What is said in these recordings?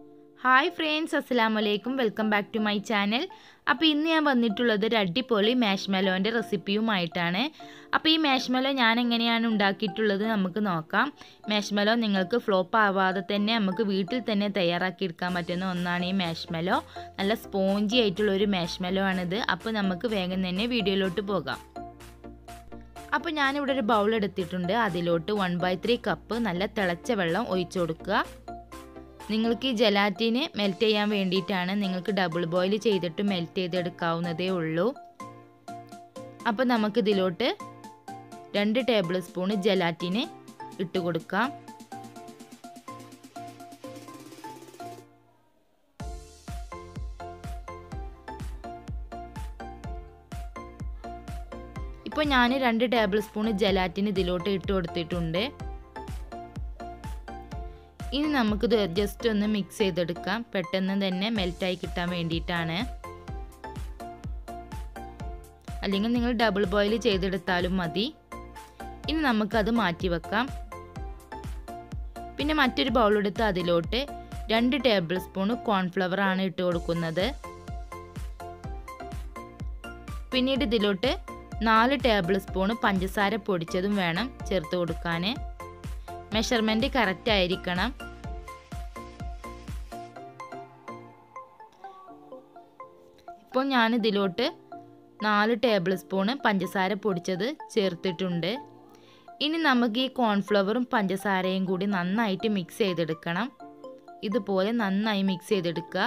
hi friends അസ്സാം വലൈക്കും welcome back to my channel അപ്പോൾ ഇന്ന് ഞാൻ വന്നിട്ടുള്ളത് ഒരു അടിപൊളി മാഷ്മെലോൻ്റെ റെസിപ്പിയുമായിട്ടാണ് അപ്പോൾ ഈ മാഷ്മെലോ ഞാൻ എങ്ങനെയാണ് ഉണ്ടാക്കിയിട്ടുള്ളത് നമുക്ക് നോക്കാം മാഷ്മെലോ നിങ്ങൾക്ക് ഫ്ലോപ്പ് ആവാതെ തന്നെ നമുക്ക് വീട്ടിൽ തന്നെ തയ്യാറാക്കിയെടുക്കാൻ പറ്റുന്ന ഒന്നാണ് ഈ മാഷ്മെലോ നല്ല സ്പോഞ്ചി ആയിട്ടുള്ള ഒരു മാഷ്മെലോ ആണിത് അപ്പോൾ നമുക്ക് വേഗം തന്നെ വീഡിയോയിലോട്ട് പോകാം അപ്പോൾ ഞാനിവിടെ ഒരു ബൗൾ എടുത്തിട്ടുണ്ട് അതിലോട്ട് വൺ ബൈ ത്രീ കപ്പ് നല്ല തിളച്ച വെള്ളം ഒഴിച്ചു കൊടുക്കുക നിങ്ങൾക്ക് ഈ ജലാറ്റിന് മെൽറ്റ് ചെയ്യാൻ വേണ്ടിയിട്ടാണ് നിങ്ങൾക്ക് ഡബിൾ ബോയിൽ ചെയ്തിട്ട് മെൽറ്റ് ചെയ്തെടുക്കാവുന്നതേ ഉള്ളൂ അപ്പോൾ നമുക്കിതിലോട്ട് രണ്ട് ടേബിൾ സ്പൂൺ ജലാറ്റിന് ഇട്ട് കൊടുക്കാം ഇപ്പോൾ ഞാൻ രണ്ട് ടേബിൾ സ്പൂൺ ജലാറ്റിന് ഇതിലോട്ട് ഇട്ട് കൊടുത്തിട്ടുണ്ട് ഇനി നമുക്കിത് ജസ്റ്റ് ഒന്ന് മിക്സ് ചെയ്തെടുക്കാം പെട്ടെന്ന് തന്നെ മെൽറ്റായി കിട്ടാൻ വേണ്ടിയിട്ടാണ് അല്ലെങ്കിൽ നിങ്ങൾ ഡബിൾ ബോയിൽ ചെയ്തെടുത്താലും മതി ഇനി നമുക്കത് മാറ്റി വെക്കാം പിന്നെ മറ്റൊരു ബൗൾ എടുത്ത് അതിലോട്ട് രണ്ട് ടേബിൾ സ്പൂൺ കോൺഫ്ലവർ ആണ് ഇട്ട് കൊടുക്കുന്നത് പിന്നീട് ഇതിലോട്ട് നാല് ടേബിൾ സ്പൂൺ പഞ്ചസാര പൊടിച്ചതും വേണം ചേർത്ത് കൊടുക്കാൻ മെഷർമെൻറ്റ് കറക്റ്റ് ആയിരിക്കണം ഇപ്പോൾ ഞാൻ ഇതിലോട്ട് നാല് ടേബിൾ സ്പൂണ് പഞ്ചസാര പൊടിച്ചത് ചേർത്തിട്ടുണ്ട് ഇനി നമുക്ക് ഈ കോൺഫ്ലവറും പഞ്ചസാരയും കൂടി നന്നായിട്ട് മിക്സ് ചെയ്തെടുക്കണം ഇതുപോലെ നന്നായി മിക്സ് ചെയ്തെടുക്കുക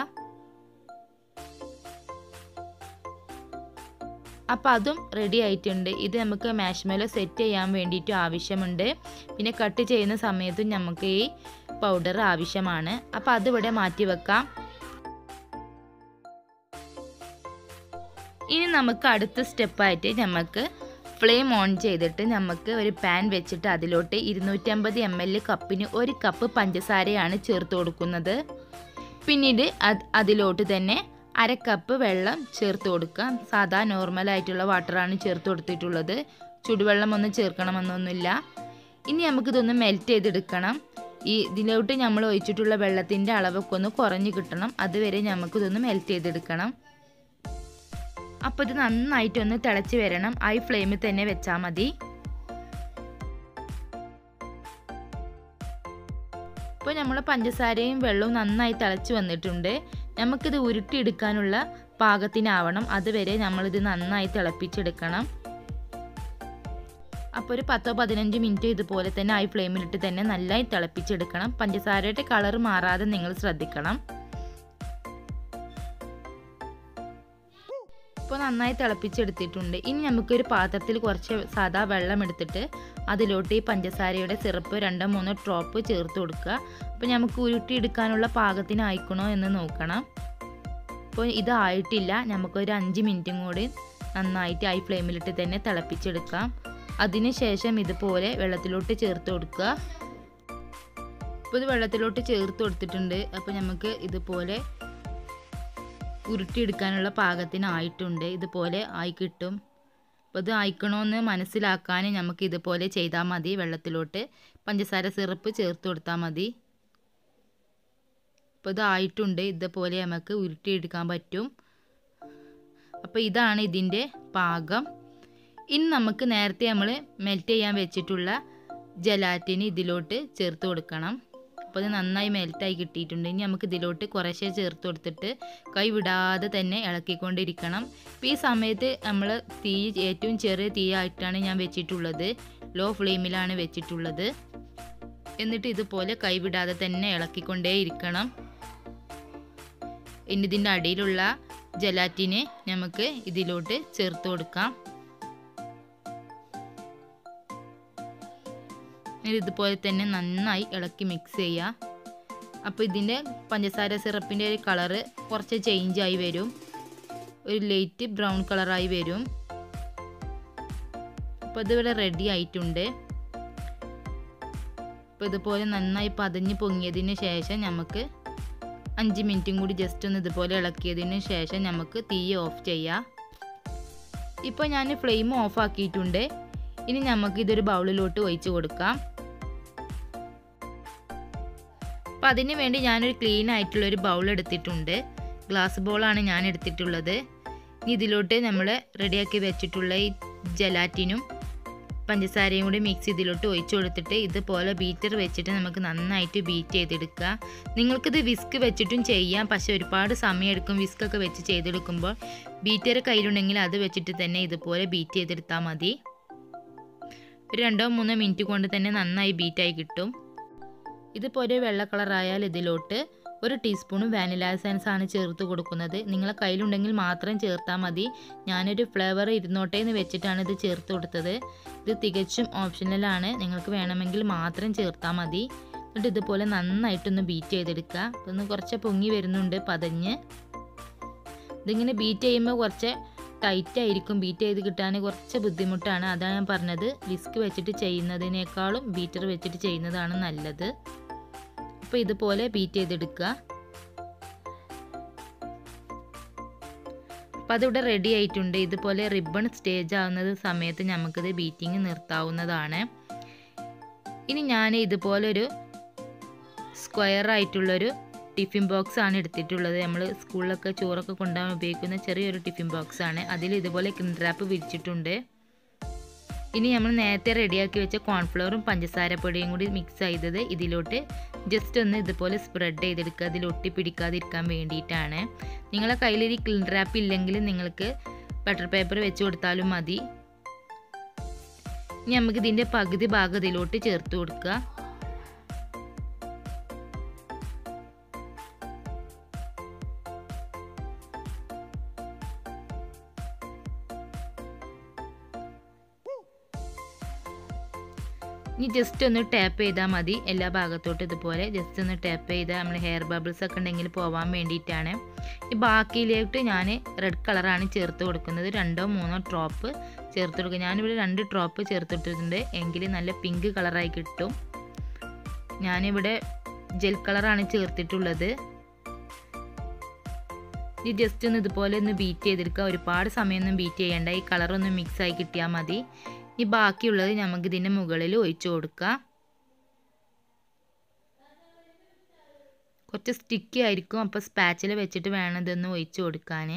അപ്പോൾ അതും റെഡി ആയിട്ടുണ്ട് ഇത് നമുക്ക് മാഷ്മെലോ സെറ്റ് ചെയ്യാൻ വേണ്ടിയിട്ട് ആവശ്യമുണ്ട് പിന്നെ കട്ട് ചെയ്യുന്ന സമയത്തും നമുക്ക് ഈ പൗഡർ ആവശ്യമാണ് അപ്പോൾ അതിവിടെ മാറ്റി വെക്കാം ഇനി നമുക്ക് അടുത്ത സ്റ്റെപ്പായിട്ട് നമുക്ക് ഫ്ലെയിം ഓൺ ചെയ്തിട്ട് നമുക്ക് ഒരു പാൻ വെച്ചിട്ട് അതിലോട്ട് ഇരുന്നൂറ്റമ്പത് എം എൽ കപ്പിന് ഒരു കപ്പ് പഞ്ചസാരയാണ് ചേർത്ത് കൊടുക്കുന്നത് പിന്നീട് അതിലോട്ട് തന്നെ അര കപ്പ് വെള്ളം ചേർത്ത് കൊടുക്കാം സാധാ നോർമലായിട്ടുള്ള വാട്ടറാണ് ചേർത്ത് കൊടുത്തിട്ടുള്ളത് ചുടുവെള്ളം ഒന്നും ചേർക്കണമെന്നൊന്നുമില്ല ഇനി നമുക്കിതൊന്ന് മെൽറ്റ് ചെയ്തെടുക്കണം ഈ ഇതിലോട്ട് നമ്മൾ ഒഴിച്ചിട്ടുള്ള വെള്ളത്തിൻ്റെ അളവൊക്കെ ഒന്ന് കുറഞ്ഞ് കിട്ടണം അതുവരെ നമുക്കിതൊന്ന് മെൽറ്റ് ചെയ്തെടുക്കണം അപ്പോൾ ഇത് നന്നായിട്ടൊന്ന് തിളച്ച് വരണം ഹൈ ഫ്ലെയിമിൽ തന്നെ വെച്ചാൽ മതി ഇപ്പോൾ നമ്മൾ പഞ്ചസാരയും വെള്ളവും നന്നായി തിളച്ച് വന്നിട്ടുണ്ട് നമുക്കിത് ഉരുട്ടിയെടുക്കാനുള്ള പാകത്തിനാവണം അതുവരെ നമ്മളിത് നന്നായി തിളപ്പിച്ചെടുക്കണം അപ്പോൾ ഒരു പത്തോ പതിനഞ്ച് മിനിറ്റ് ഇതുപോലെ തന്നെ ഹൈ ഫ്ലെയിമിലിട്ട് തന്നെ നന്നായി തിളപ്പിച്ചെടുക്കണം പഞ്ചസാരയുടെ കളർ മാറാതെ നിങ്ങൾ ശ്രദ്ധിക്കണം ഇപ്പോൾ നന്നായി തിളപ്പിച്ചെടുത്തിട്ടുണ്ട് ഇനി നമുക്കൊരു പാത്രത്തിൽ കുറച്ച് സാധാ വെള്ളം എടുത്തിട്ട് അതിലോട്ട് ഈ പഞ്ചസാരയുടെ സിറപ്പ് രണ്ടോ മൂന്നോ ഡ്രോപ്പ് ചേർത്ത് കൊടുക്കുക അപ്പോൾ നമുക്ക് ഉരുട്ടിയെടുക്കാനുള്ള പാകത്തിനായിക്കണോ എന്ന് നോക്കണം ഇപ്പോൾ ഇതായിട്ടില്ല നമുക്കൊരു അഞ്ച് മിനിറ്റും കൂടി നന്നായിട്ട് ഹൈ ഫ്ലെയിമിലിട്ട് തന്നെ തിളപ്പിച്ചെടുക്കാം അതിനുശേഷം ഇതുപോലെ വെള്ളത്തിലോട്ട് ചേർത്ത് കൊടുക്കുക ഇപ്പോൾ ഇത് വെള്ളത്തിലോട്ട് ചേർത്ത് കൊടുത്തിട്ടുണ്ട് അപ്പോൾ നമുക്ക് ഇതുപോലെ ഉരുട്ടിയെടുക്കാനുള്ള പാകത്തിനായിട്ടുണ്ട് ഇതുപോലെ ആയി കിട്ടും അപ്പോൾ ഇത് ആയിക്കണമെന്ന് മനസ്സിലാക്കാൻ നമുക്ക് ഇതുപോലെ ചെയ്താൽ മതി വെള്ളത്തിലോട്ട് പഞ്ചസാര സിറപ്പ് ചേർത്ത് കൊടുത്താൽ മതി അപ്പോൾ ഇത് ആയിട്ടുണ്ട് ഇതുപോലെ നമുക്ക് ഉരുട്ടിയെടുക്കാൻ പറ്റും അപ്പോൾ ഇതാണ് ഇതിൻ്റെ പാകം ഇനി നമുക്ക് നേരത്തെ നമ്മൾ മെൽറ്റ് ചെയ്യാൻ വെച്ചിട്ടുള്ള ജലാറ്റിന് ഇതിലോട്ട് ചേർത്ത് കൊടുക്കണം അപ്പോൾ അത് നന്നായി മെൽറ്റായി കിട്ടിയിട്ടുണ്ട് ഇനി നമുക്ക് ഇതിലോട്ട് കുറേശ്ശെ ചേർത്ത് കൊടുത്തിട്ട് കൈ വിടാതെ തന്നെ ഇളക്കിക്കൊണ്ടിരിക്കണം ഇപ്പോൾ ഈ സമയത്ത് നമ്മൾ തീ ഏറ്റവും ചെറിയ തീ ആയിട്ടാണ് ഞാൻ വെച്ചിട്ടുള്ളത് ലോ ഫ്ലെയിമിലാണ് വെച്ചിട്ടുള്ളത് എന്നിട്ട് ഇതുപോലെ കൈ വിടാതെ തന്നെ ഇളക്കിക്കൊണ്ടേ ഇരിക്കണം ഇനി ഇതിൻ്റെ അടിയിലുള്ള ജലാറ്റിനെ നമുക്ക് ഇതിലോട്ട് ചേർത്ത് കൊടുക്കാം ഇതുപോലെ തന്നെ നന്നായി ഇളക്കി മിക്സ് ചെയ്യുക അപ്പോൾ ഇതിൻ്റെ പഞ്ചസാര സിറപ്പിൻ്റെ ഒരു കളറ് കുറച്ച് ചേഞ്ച് ആയി വരും ഒരു ലൈറ്റ് ബ്രൗൺ കളറായി വരും അപ്പോൾ ഇതിവിടെ റെഡി ആയിട്ടുണ്ട് അപ്പോൾ ഇതുപോലെ നന്നായി പതഞ്ഞ് പൊങ്ങിയതിന് ശേഷം നമുക്ക് അഞ്ച് മിനിറ്റും കൂടി ജസ്റ്റ് ഒന്ന് ഇതുപോലെ ഇളക്കിയതിന് ശേഷം നമുക്ക് തീ ഓഫ് ചെയ്യാം ഇപ്പോൾ ഞാൻ ഫ്ലെയിം ഓഫ് ആക്കിയിട്ടുണ്ട് ഇനി നമുക്ക് ഇതൊരു ബൗളിലോട്ട് ഒഴിച്ച് കൊടുക്കാം അപ്പോൾ അതിന് വേണ്ടി ഞാനൊരു ക്ലീൻ ആയിട്ടുള്ള ഒരു ബൗൾ എടുത്തിട്ടുണ്ട് ഗ്ലാസ് ബൗളാണ് ഞാൻ എടുത്തിട്ടുള്ളത് ഇനി ഇതിലോട്ട് നമ്മൾ റെഡിയാക്കി വെച്ചിട്ടുള്ള ഈ ജലാറ്റിനും പഞ്ചസാരയും കൂടി മിക്സ് ഇതിലോട്ട് ഒഴിച്ചു കൊടുത്തിട്ട് ഇതുപോലെ ബീറ്റർ വെച്ചിട്ട് നമുക്ക് നന്നായിട്ട് ബീറ്റ് ചെയ്തെടുക്കുക നിങ്ങൾക്കിത് വിസ്ക് വെച്ചിട്ടും ചെയ്യാം പക്ഷെ ഒരുപാട് സമയം എടുക്കും വിസ്ക് ഒക്കെ വെച്ച് ചെയ്തെടുക്കുമ്പോൾ ബീറ്റർ കയ്യിലുണ്ടെങ്കിൽ അത് വെച്ചിട്ട് തന്നെ ഇതുപോലെ ബീറ്റ് ചെയ്തെടുത്താൽ മതി ഒരു രണ്ടോ മൂന്നോ മിനിറ്റ് കൊണ്ട് തന്നെ നന്നായി ബീറ്റായി കിട്ടും ഇതുപോലെ വെള്ള കളറായാൽ ഇതിലോട്ട് ഒരു ടീസ്പൂൺ വാനില എസൻസ് ആണ് ചേർത്ത് കൊടുക്കുന്നത് നിങ്ങളെ കയ്യിലുണ്ടെങ്കിൽ മാത്രം ചേർത്താൽ മതി ഞാനൊരു ഫ്ലേവർ ഇരുന്നോട്ടെ എന്ന് വെച്ചിട്ടാണ് ഇത് ചേർത്ത് കൊടുത്തത് ഇത് തികച്ചും ഓപ്ഷണലാണ് നിങ്ങൾക്ക് വേണമെങ്കിൽ മാത്രം ചേർത്താൽ മതി എന്നിട്ട് ഇതുപോലെ നന്നായിട്ടൊന്ന് ബീറ്റ് ചെയ്തെടുക്കുക ഒന്ന് കുറച്ച് പൊങ്ങി വരുന്നുണ്ട് പതഞ്ഞ് ഇതിങ്ങനെ ബീറ്റ് ചെയ്യുമ്പോൾ കുറച്ച് ടൈറ്റ് ആയിരിക്കും ബീറ്റ് ചെയ്ത് കിട്ടാൻ കുറച്ച് ബുദ്ധിമുട്ടാണ് അതാണ് ഞാൻ പറഞ്ഞത് വിസ്ക് വെച്ചിട്ട് ചെയ്യുന്നതിനേക്കാളും ബീറ്റർ വെച്ചിട്ട് ചെയ്യുന്നതാണ് നല്ലത് അപ്പോൾ ഇതുപോലെ ബീറ്റ് ചെയ്തെടുക്കുക അപ്പം അതിവിടെ റെഡി ആയിട്ടുണ്ട് ഇതുപോലെ റിബൺ സ്റ്റേജ് ആവുന്നത് സമയത്ത് നമുക്കിത് ബീറ്റിംഗ് നിർത്താവുന്നതാണ് ഇനി ഞാൻ ഇതുപോലൊരു സ്ക്വയർ ആയിട്ടുള്ളൊരു ടിഫിൻ ബോക്സ് ആണ് എടുത്തിട്ടുള്ളത് നമ്മൾ സ്കൂളിലൊക്കെ ചോറൊക്കെ കൊണ്ടുപോകാൻ ഉപയോഗിക്കുന്ന ചെറിയൊരു ടിഫിൻ ബോക്സ് ആണ് അതിൽ ഇതുപോലെ ക്രിൻഡ്രാപ്പ് വിരിച്ചിട്ടുണ്ട് ഇനി നമ്മൾ നേരത്തെ റെഡിയാക്കി വെച്ച കോൺഫ്ലവറും പഞ്ചസാര പൊടിയും കൂടി മിക്സ് ചെയ്തത് ഇതിലോട്ട് ജസ്റ്റ് ഒന്ന് ഇതുപോലെ സ്പ്രെഡ് ചെയ്തെടുക്കുക അതിൽ ഒട്ടി പിടിക്കാതിരിക്കാൻ വേണ്ടിയിട്ടാണ് നിങ്ങളെ കയ്യിൽ ഈ ക്ലീൻ റാപ്പ് ഇല്ലെങ്കിൽ നിങ്ങൾക്ക് ബട്ടർ പേപ്പർ വെച്ച് കൊടുത്താലും മതി ഇനി നമുക്ക് ഇതിൻ്റെ പകുതി ഭാഗം ഇതിലോട്ട് ചേർത്ത് കൊടുക്കുക ഇനി ജസ്റ്റ് ഒന്ന് ടാപ്പ് ചെയ്താൽ മതി എല്ലാ ഭാഗത്തോട്ടും ഇതുപോലെ ജസ്റ്റ് ഒന്ന് ടാപ്പ് ചെയ്താൽ നമ്മൾ ഹെയർ ബബിൾസ് ഒക്കെ ഉണ്ടെങ്കിൽ പോകാൻ വേണ്ടിയിട്ടാണ് ഈ ബാക്കിയിലേക്ക് ഞാൻ റെഡ് കളറാണ് ചേർത്ത് കൊടുക്കുന്നത് രണ്ടോ മൂന്നോ ഡ്രോപ്പ് ചേർത്ത് കൊടുക്കുക ഞാനിവിടെ രണ്ട് ഡ്രോപ്പ് ചേർത്തിട്ടുണ്ട് എങ്കിൽ നല്ല പിങ്ക് കളറായി കിട്ടും ഞാനിവിടെ ജെൽ കളറാണ് ചേർത്തിട്ടുള്ളത് ഈ ജസ്റ്റ് ഒന്ന് ഇതുപോലെ ഒന്ന് ബീറ്റ് ചെയ്തെടുക്കുക ഒരുപാട് സമയമൊന്നും ബീറ്റ് ചെയ്യേണ്ട ഈ കളറൊന്ന് മിക്സ് ആയി കിട്ടിയാൽ മതി ഈ ബാക്കിയുള്ളത് നമുക്ക് ഇതിൻ്റെ മുകളിൽ ഒഴിച്ചു കൊടുക്കുക കുറച്ച് സ്റ്റിക്കി ആയിരിക്കും അപ്പോൾ സ്പാച്ചിൽ വെച്ചിട്ട് വേണം ഇതൊന്ന് ഒഴിച്ചു കൊടുക്കാൻ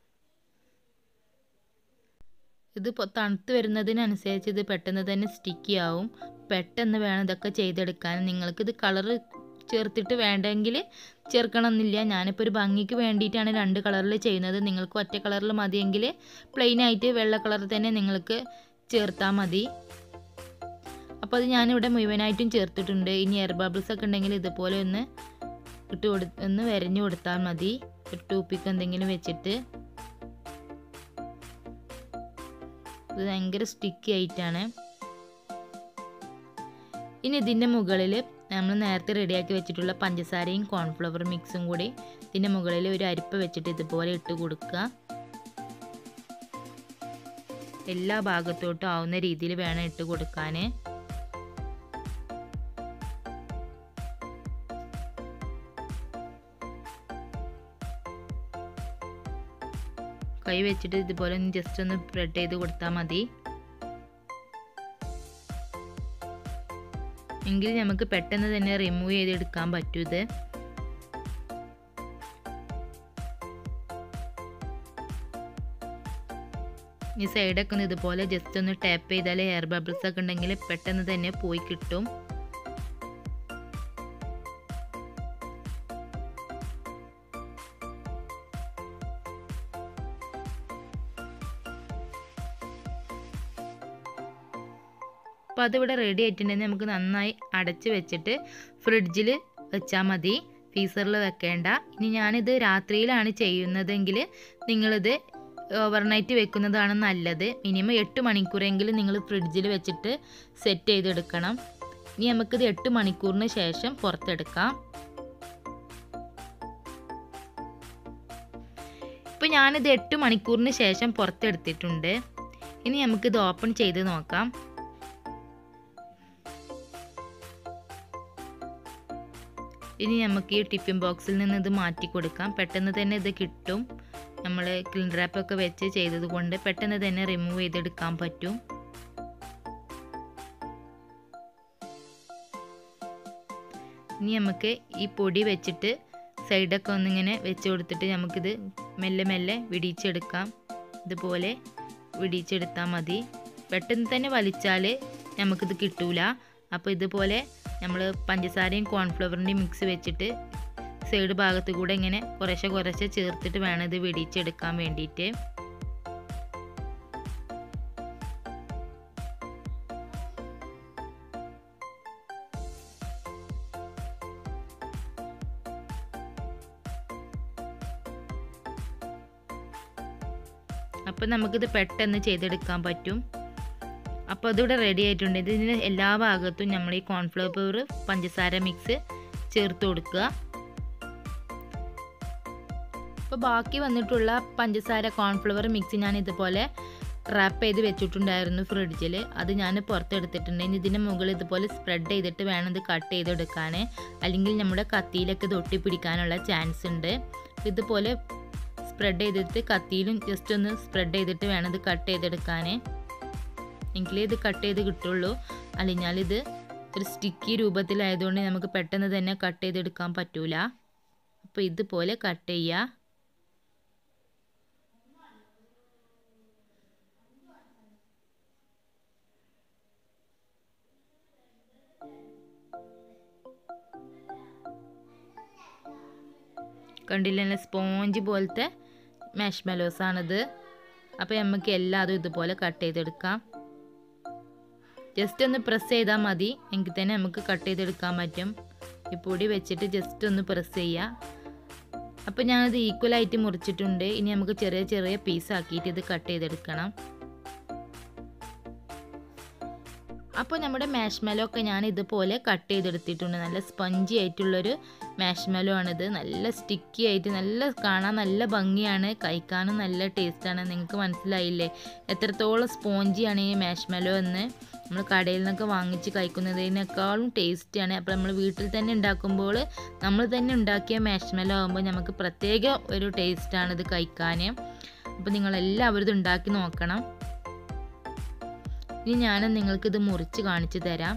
ഇത് തണുത്ത് വരുന്നതിനനുസരിച്ച് ഇത് പെട്ടെന്ന് തന്നെ സ്റ്റിക്കി ആവും പെട്ടെന്ന് വേണം ഇതൊക്കെ ചെയ്തെടുക്കാൻ നിങ്ങൾക്കിത് കളറ് ചേർത്തിട്ട് വേണ്ടെങ്കിൽ ചേർക്കണമെന്നില്ല ഞാനിപ്പോൾ ഒരു ഭംഗിക്ക് വേണ്ടിയിട്ടാണ് രണ്ട് കളറിൽ ചെയ്യുന്നത് നിങ്ങൾക്ക് ഒറ്റ കളറിൽ മതിയെങ്കിൽ പ്ലെയിൻ ആയിട്ട് വെള്ള കളർ തന്നെ നിങ്ങൾക്ക് ചേർത്താൽ മതി അപ്പോൾ അത് ഞാനിവിടെ മുഴുവനായിട്ടും ചേർത്തിട്ടുണ്ട് ഇനി എയർ ബബിൾസ് ഒക്കെ ഉണ്ടെങ്കിൽ ഇതുപോലെ ഒന്ന് ഇട്ട് കൊടു ഒന്ന് വരഞ്ഞു കൊടുത്താൽ മതി ഒരു ടൂപ്പിക്ക് എന്തെങ്കിലും വെച്ചിട്ട് ഇത് ഭയങ്കര സ്റ്റിക്കി ആയിട്ടാണ് ഇനി ഇതിൻ്റെ മുകളിൽ നമ്മൾ നേരത്തെ റെഡിയാക്കി വെച്ചിട്ടുള്ള പഞ്ചസാരയും കോൺഫ്ലവർ മിക്സും കൂടി ഇതിൻ്റെ മുകളിൽ ഒരു അരിപ്പ വെച്ചിട്ട് ഇതുപോലെ ഇട്ട് കൊടുക്കുക എല്ലാ ഭാഗത്തോട്ടും ആവുന്ന രീതിയിൽ വേണം ഇട്ട് കൊടുക്കാൻ കൈ വെച്ചിട്ട് ഇതുപോലെ ഒന്ന് ജസ്റ്റ് ഒന്ന് സ്പ്രെഡ് ചെയ്ത് കൊടുത്താൽ മതി എങ്കിൽ നമുക്ക് പെട്ടെന്ന് തന്നെ റിമൂവ് ചെയ്തെടുക്കാൻ പറ്റും ഇത് ഈ സൈഡൊക്കെ ഒന്ന് ഇതുപോലെ ജസ്റ്റ് ഒന്ന് ടാപ്പ് ചെയ്താൽ എയർ ബബിൾസ് ഒക്കെ ഉണ്ടെങ്കിൽ പെട്ടെന്ന് തന്നെ പോയി കിട്ടും അപ്പോൾ അതിവിടെ റെഡി ആയിട്ടുണ്ടെങ്കിൽ നമുക്ക് നന്നായി അടച്ച് വെച്ചിട്ട് ഫ്രിഡ്ജിൽ വെച്ചാൽ മതി ഫീസറിൽ വെക്കേണ്ട ഇനി ഞാനിത് രാത്രിയിലാണ് ചെയ്യുന്നതെങ്കിൽ നിങ്ങളിത് ഓവർനൈറ്റ് വെക്കുന്നതാണ് നല്ലത് മിനിമം എട്ട് മണിക്കൂറെങ്കിലും നിങ്ങൾ ഫ്രിഡ്ജിൽ വെച്ചിട്ട് സെറ്റ് ചെയ്തെടുക്കണം ഇനി നമുക്കിത് എട്ട് മണിക്കൂറിന് ശേഷം പുറത്തെടുക്കാം ഇപ്പോൾ ഞാനിത് എട്ട് മണിക്കൂറിന് ശേഷം പുറത്തെടുത്തിട്ടുണ്ട് ഇനി നമുക്കിത് ഓപ്പൺ ചെയ്ത് നോക്കാം ഇനി നമുക്ക് ഈ ടിഫിൻ ബോക്സിൽ നിന്ന് ഇത് മാറ്റി കൊടുക്കാം പെട്ടെന്ന് തന്നെ ഇത് കിട്ടും നമ്മൾ ക്ലീൻ റാപ്പൊക്കെ വെച്ച് ചെയ്തത് കൊണ്ട് പെട്ടെന്ന് തന്നെ റിമൂവ് ചെയ്തെടുക്കാൻ പറ്റും ഇനി നമുക്ക് ഈ പൊടി വെച്ചിട്ട് സൈഡൊക്കെ ഒന്നിങ്ങനെ വെച്ച് കൊടുത്തിട്ട് നമുക്കിത് മെല്ലെ മെല്ലെ വിടിയിച്ചെടുക്കാം ഇതുപോലെ വിടിയിച്ചെടുത്താൽ മതി പെട്ടെന്ന് തന്നെ വലിച്ചാൽ നമുക്കിത് കിട്ടൂല അപ്പോൾ ഇതുപോലെ നമ്മൾ പഞ്ചസാരയും കോൺഫ്ലവറിൻ്റെയും മിക്സ് വെച്ചിട്ട് സൈഡ് ഭാഗത്ത് കൂടെ ഇങ്ങനെ കുറേശ്ശെ കുറേശ്ശെ ചേർത്തിട്ട് വേണം ഇത് വിടിയിച്ചെടുക്കാൻ വേണ്ടിയിട്ട് അപ്പോൾ നമുക്കിത് പെട്ടെന്ന് ചെയ്തെടുക്കാൻ പറ്റും അപ്പോൾ അതിവിടെ റെഡി ആയിട്ടുണ്ട് ഇതിന് എല്ലാ ഭാഗത്തും നമ്മൾ ഈ കോൺഫ്ലവർ പൗഡർ പഞ്ചസാര മിക്സ് ചേർത്ത് കൊടുക്കുക അപ്പോൾ ബാക്കി വന്നിട്ടുള്ള പഞ്ചസാര കോൺഫ്ലവർ മിക്സ് ഞാൻ ഇതുപോലെ റാപ്പ് ചെയ്ത് വെച്ചിട്ടുണ്ടായിരുന്നു ഫ്രിഡ്ജിൽ അത് ഞാൻ പുറത്തെടുത്തിട്ടുണ്ട് ഇനി ഇതിന് മുകളിൽ ഇതുപോലെ സ്പ്രെഡ് ചെയ്തിട്ട് വേണം ഇത് കട്ട് ചെയ്തെടുക്കാൻ അല്ലെങ്കിൽ നമ്മുടെ കത്തിയിലൊക്കെ ഇത് ഒട്ടിപ്പിടിക്കാനുള്ള ചാൻസ് ഉണ്ട് ഇതുപോലെ സ്പ്രെഡ് ചെയ്തിട്ട് കത്തിയിലും ജസ്റ്റ് ഒന്ന് സ്പ്രെഡ് ചെയ്തിട്ട് വേണം ഇത് കട്ട് ചെയ്തെടുക്കാൻ എങ്കിലേ ഇത് കട്ട് ചെയ്ത് കിട്ടുള്ളൂ അല്ലെങ്കിൽ ഇത് ഒരു സ്റ്റിക്കി രൂപത്തിലായതുകൊണ്ട് നമുക്ക് പെട്ടെന്ന് തന്നെ കട്ട് ചെയ്തെടുക്കാൻ പറ്റൂല അപ്പോൾ ഇതുപോലെ കട്ട് ചെയ്യുക കണ്ടില്ല സ്പോഞ്ച് പോലത്തെ മാഷ് മെലോസാണിത് അപ്പോൾ നമുക്ക് എല്ലാതും ഇതുപോലെ കട്ട് ചെയ്തെടുക്കാം ജസ്റ്റ് ഒന്ന് പ്രസ് ചെയ്താൽ മതി എങ്കിൽ തന്നെ നമുക്ക് കട്ട് ചെയ്തെടുക്കാൻ പറ്റും ഈ പൊടി വെച്ചിട്ട് ജസ്റ്റ് ഒന്ന് പ്രസ് ചെയ്യുക അപ്പോൾ ഞാനത് ഈക്വലായിട്ട് മുറിച്ചിട്ടുണ്ട് ഇനി നമുക്ക് ചെറിയ ചെറിയ പീസ് ആക്കിയിട്ട് ഇത് കട്ട് ചെയ്തെടുക്കണം അപ്പോൾ നമ്മുടെ മാഷ്മെലോ ഒക്കെ ഞാൻ ഇതുപോലെ കട്ട് ചെയ്തെടുത്തിട്ടുണ്ട് നല്ല സ്പഞ്ചി ആയിട്ടുള്ളൊരു മാഷ്മെലോ ആണിത് നല്ല സ്റ്റിക്കി ആയിട്ട് നല്ല കാണാൻ നല്ല ഭംഗിയാണ് കഴിക്കാനും നല്ല ടേസ്റ്റാണ് നിങ്ങൾക്ക് മനസ്സിലായില്ലേ എത്രത്തോളം സ്പോഞ്ചിയാണ് ഈ മാഷ്മെലോ എന്ന് നമ്മൾ കടയിൽ നിന്നൊക്കെ വാങ്ങിച്ച് കഴിക്കുന്നതിനേക്കാളും ടേസ്റ്റിയാണ് അപ്പോൾ നമ്മൾ വീട്ടിൽ തന്നെ ഉണ്ടാക്കുമ്പോൾ നമ്മൾ തന്നെ ഉണ്ടാക്കിയ മാഷ്മെലോ ആകുമ്പോൾ നമുക്ക് പ്രത്യേക ഒരു ടേസ്റ്റാണ് ഇത് കഴിക്കാൻ അപ്പോൾ നിങ്ങളെല്ലാവരും ഇത് ഉണ്ടാക്കി നോക്കണം ഇനി ഞാൻ നിങ്ങൾക്കിത് മുറിച്ച് കാണിച്ചു തരാം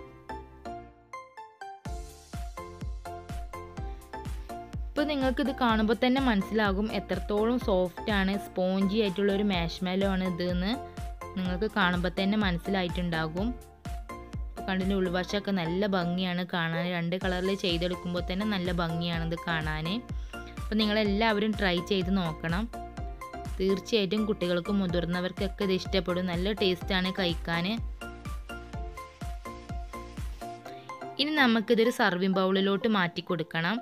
ഇപ്പോൾ നിങ്ങൾക്കിത് കാണുമ്പോൾ തന്നെ മനസ്സിലാകും എത്രത്തോളം സോഫ്റ്റ് ആണ് സ്പോഞ്ചി ആയിട്ടുള്ള ഒരു മാഷ്മെലോ ആണ് ഇതെന്ന് നിങ്ങൾക്ക് കാണുമ്പോൾ തന്നെ മനസ്സിലായിട്ടുണ്ടാകും കണ്ടിൻ്റെ ഉൾവശമൊക്കെ നല്ല ഭംഗിയാണ് കാണാൻ രണ്ട് കളറിൽ ചെയ്തെടുക്കുമ്പോൾ തന്നെ നല്ല ഭംഗിയാണ് ഇത് കാണാൻ അപ്പോൾ നിങ്ങളെല്ലാവരും ട്രൈ ചെയ്ത് നോക്കണം തീർച്ചയായിട്ടും കുട്ടികൾക്കും മുതിർന്നവർക്കൊക്കെ ഇത് ഇഷ്ടപ്പെടും നല്ല ടേസ്റ്റാണ് കഴിക്കാൻ ഇനി നമുക്കിതൊരു സർവിങ് ബൗളിലോട്ട് മാറ്റി കൊടുക്കണം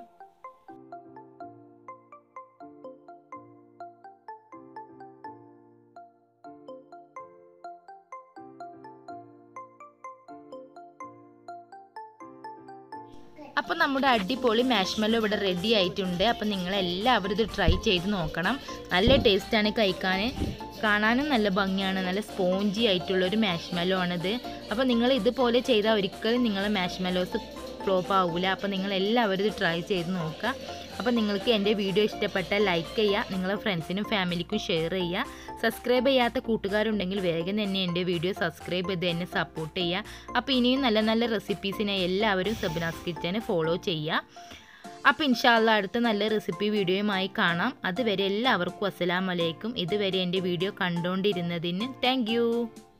അപ്പോൾ നമ്മുടെ അടിപൊളി മാഷ്മെല്ലോ ഇവിടെ റെഡി ആയിട്ടുണ്ട് അപ്പോൾ നിങ്ങളെല്ലാവരും ഇത് ട്രൈ ചെയ്ത് നോക്കണം നല്ല ടേസ്റ്റാണ് കഴിക്കാൻ കാണാനും നല്ല ഭംഗിയാണ് നല്ല സ്പോഞ്ചി ആയിട്ടുള്ളൊരു മാഷ്മെല്ലോ ആണിത് അപ്പോൾ നിങ്ങൾ ഇതുപോലെ ചെയ്താൽ ഒരിക്കലും നിങ്ങളെ മാഷ്മെലോസ് ഫ്ലോപ്പ് ആവില്ല അപ്പോൾ നിങ്ങൾ എല്ലാവരും ഇത് ട്രൈ ചെയ്ത് നോക്കുക അപ്പോൾ നിങ്ങൾക്ക് എൻ്റെ വീഡിയോ ഇഷ്ടപ്പെട്ടാൽ ലൈക്ക് ചെയ്യുക നിങ്ങളെ ഫ്രണ്ട്സിനും ഫാമിലിക്കും ഷെയർ ചെയ്യുക സബ്സ്ക്രൈബ് ചെയ്യാത്ത കൂട്ടുകാരുണ്ടെങ്കിൽ വേഗം തന്നെ എൻ്റെ വീഡിയോ സബ്സ്ക്രൈബ് ചെയ്ത് എന്നെ സപ്പോർട്ട് ചെയ്യുക അപ്പോൾ ഇനിയും നല്ല നല്ല റെസിപ്പീസിനെ എല്ലാവരും സബിനാസ് കിച്ചനെ ഫോളോ ചെയ്യുക അപ്പോൾ ഇൻഷാല്ല അടുത്ത നല്ല റെസിപ്പി വീഡിയോയുമായി കാണാം അതുവരെ എല്ലാവർക്കും അസ്സലാമലൈക്കും ഇതുവരെ എൻ്റെ വീഡിയോ കണ്ടുകൊണ്ടിരുന്നതിന് താങ്ക്